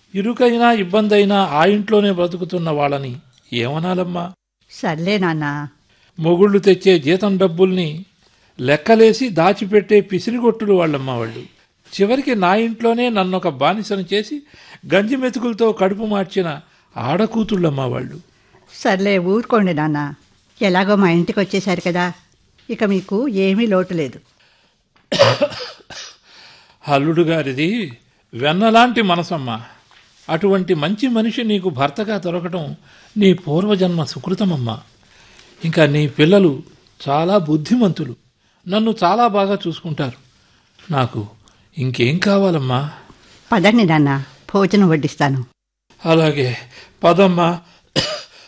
ఇరుకైనా ఇబ్బంది అయినా ఆ ఇంట్లోనే బ్రతుకుతున్న వాళ్ళని ఏమనాలమ్మా సర్లే నాన్న మొగుళ్ళు తెచ్చే జీతం డబ్బుల్ని లెక్కలేసి దాచిపెట్టే పిసిరిగొట్టులు వాళ్ళమ్మ వాళ్ళు చివరికి నా ఇంట్లోనే నన్నొక బానిసను చేసి గంజి మెతుకులతో కడుపు మార్చిన ఆడకూతుళ్ళమ్మ వాళ్ళు సర్లే ఊరుకోండి నాన్న ఎలాగో మా ఇంటికి వచ్చేశారు కదా ఇక మీకు ఏమీ లోటు లేదు అల్లుడు గారిది వెన్నలాంటి మనసమ్మ అటువంటి మంచి మనిషి నీకు భర్తగా దొరకటం నీ పూర్వజన్మ సుకృతమమ్మా ఇంకా నీ పిల్లలు చాలా బుద్ధిమంతులు నన్ను చాలా బాగా చూసుకుంటారు నాకు ఇంకేం కావాలమ్మా పదండి నాన్న భోజనం వడ్డిస్తాను అలాగే పదమ్మా